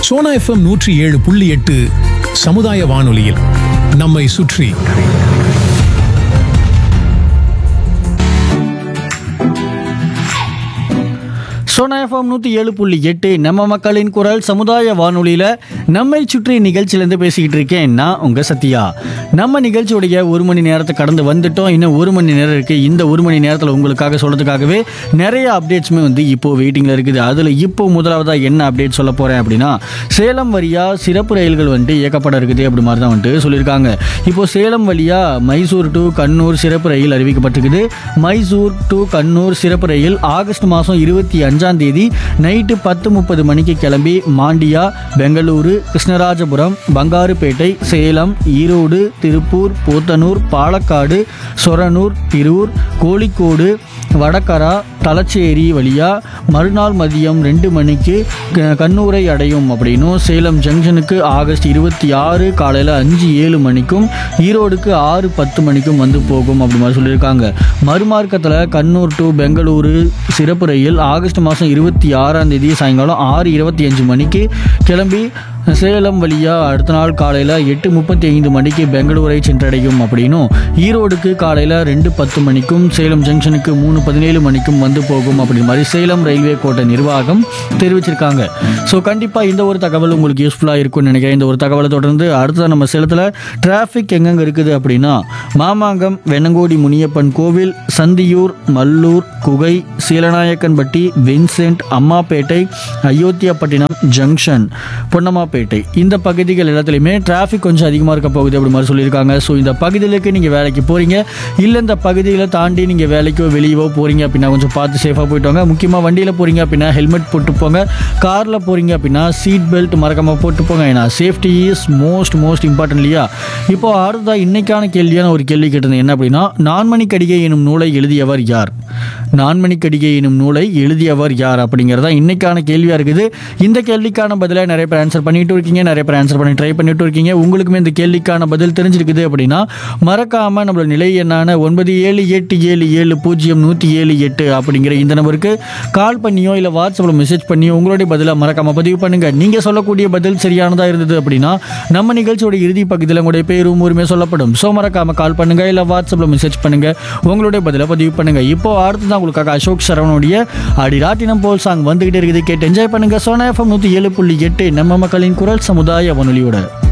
Sona FM நூற்றி ஏழு புள்ளி எட்டு சமுதாய வானொலியில் நம்மை சுற்றி சோனா எஃப்எம் நூற்றி ஏழு புள்ளி எட்டு நம்ம மக்களின் குரல் சமுதாய வானொலியில் நம்மை சுற்றி நிகழ்ச்சியிலேருந்து பேசிக்கிட்டு இருக்கேன் நான் உங்கள் சத்யா நம்ம நிகழ்ச்சியுடைய ஒரு மணி நேரத்தை கடந்து வந்துட்டோம் இன்னும் ஒரு மணி நேரம் இருக்குது இந்த ஒரு மணி நேரத்தில் உங்களுக்காக சொல்கிறதுக்காகவே நிறைய அப்டேட்ஸுமே வந்து இப்போது வெயிட்டிங்கில் இருக்குது அதில் இப்போ முதலாவதாக என்ன அப்டேட் சொல்ல போகிறேன் அப்படின்னா சேலம் வழியாக சிறப்பு ரயில்கள் வந்துட்டு இயக்கப்பட இருக்குது அப்படி மாதிரி தான் வந்துட்டு சொல்லியிருக்காங்க இப்போ சேலம் வழியாக மைசூர் டு கண்ணூர் சிறப்பு ரயில் அறிவிக்கப்பட்டிருக்குது மைசூர் டு கண்ணூர் சிறப்பு ரயில் ஆகஸ்ட் மாதம் இருபத்தி அஞ்சாம் தேதி நைட்டு பத்து முப்பது மணிக்கு கிளம்பி மாண்டியா பெங்களூரு கிருஷ்ணராஜபுரம் பங்காருப்பேட்டை சேலம் ஈரோடு திருப்பூர் போத்தனூர் பாலக்காடு சொரனூர் திருவூர் கோழிக்கோடு வடகரா தலச்சேரி வழியா மறுநாள் மதியம் ரெண்டு மணிக்கு க- கண்ணூரை அடையும் அப்படின்னும் சேலம் ஜங்ஷனுக்கு ஆகஸ்ட் இருபத்தி ஆறு காலையில் அஞ்சு ஏழு மணிக்கும் ஈரோடுக்கு ஆறு பத்து மணிக்கும் வந்து போகும் அப்படி மாதிரி சொல்லியிருக்காங்க மறுமார்க்கத்தில் கண்ணூர் டு பெங்களூரு சிறப்பு ரயில் ஆகஸ்ட் மாதம் இருபத்தி ஆறாம் தேதி சாயங்காலம் ஆறு இருபத்தி அஞ்சு மணிக்கு கிளம்பி சேலம் வழியாக அடுத்த நாள் காலையில் எட்டு முப்பத்தி ஐந்து மணிக்கு பெங்களூரை சென்றடையும் அப்படின்னும் ஈரோடுக்கு காலையில் ரெண்டு பத்து மணிக்கும் சேலம் ஜங்ஷனுக்கு மூணு பதினேழு மணிக்கும் வந்து போகும் அப்படி மாதிரி சேலம் ரயில்வே கோட்ட நிர்வாகம் தெரிவிச்சிருக்காங்க ஸோ கண்டிப்பாக இந்த ஒரு தகவல் உங்களுக்கு யூஸ்ஃபுல்லாக இருக்கும்னு நினைக்கிறேன் இந்த ஒரு தகவலை தொடர்ந்து அடுத்த நம்ம சேலத்தில் டிராஃபிக் எங்கெங்கே இருக்குது அப்படின்னா மாமாங்கம் வெண்ணங்கோடி முனியப்பன் கோவில் சந்தியூர் மல்லூர் குகை சீலநாயக்கன்பட்டி வின்சென்ட் அம்மாப்பேட்டை அயோத்தியாப்பட்டினம் ஜங்ஷன் பொன்னம்மாப்பேட்டை இந்த பகுதிகள் எல்லாத்துலேயுமே டிராஃபிக் கொஞ்சம் அதிகமாக இருக்க போகுது அப்படி மாதிரி சொல்லியிருக்காங்க ஸோ இந்த பகுதிகளுக்கு நீங்கள் வேலைக்கு போகிறீங்க இல்லை இந்த பகுதிகளை தாண்டி நீங்கள் வேலைக்கோ வெளியவோ போகிறீங்க அப்படின்னா கொஞ்சம் பார்த்து சேஃபாக போயிட்டு வாங்க முக்கியமாக வண்டியில் போகிறீங்க அப்படின்னா ஹெல்மெட் போட்டு போங்க காரில் போகிறீங்க அப்படின்னா சீட் பெல்ட் மறக்காமல் போட்டு போங்க ஏன்னா safety is most most important இல்லையா இப்போ அடுத்ததாக இன்னைக்கான கேள்வியான ஒரு கேள்வி கேட்டிருந்தேன் என்ன அப்படின்னா நான்மணி கடிகை எனும் நூலை எழுதியவர் யார் நான்மணி கடிகை எனும் நூலை எழுதியவர் யார் அப்படிங்கிறதா இன்னைக்கான கேள்வியாக இருக்குது இந்த கேள்விக்கான பதிலை நிறைய பேர் ஆன்சர் பண்ணிட்டு இருக்கீங்க நிறைய பேர் ஆன்சர் பண்ணி ட்ரை பண்ணிட்டு இருக்கீங்க உங்களுக்குமே இந்த கேள்விக்கான பதில் தெரிஞ்சிருக்குது அப்படின்னா மறக்காமல் நம்மளோட நிலை எண்ணான ஒன்பது ஏழு எட்டு ஏழு ஏழு பூஜ்ஜியம் நூற்றி ஏழு எட்டு அப்படிங்கிற இந்த நம்பருக்கு கால் பண்ணியோ இல்லை வாட்ஸ்அப்பில் மெசேஜ் பண்ணியோ உங்களுடைய பதிலை மறக்காமல் பதிவு பண்ணுங்க நீங்கள் சொல்லக்கூடிய பதில் சரியானதாக இருந்தது அப்படின்னா நம்ம நிகழ்ச்சியோட இறுதி பகுதியில் உங்களுடைய பேரும் ஊருமே சொல்லப்படும் ஸோ மறக்காமல் கால் பண்ணுங்க இல்லை வாட்ஸ்அப்பில் மெசேஜ் பண்ணுங்க உங்களுடைய பதிலை பதிவு பண்ணுங்க இப்போ அடுத்து தான் உங்களுக்காக அசோக் சரவணுடைய அடி ராட்டினம் போல் சாங் வந்துகிட்டே இருக்குது கேட்டு என்ஜாய் பண்ணுங்க சோனா எஃப்எம் நூற்றி ஏழு புள்ளி எட்டு நம்ம மக்களின் குரல் சமுதாய வானொலியோட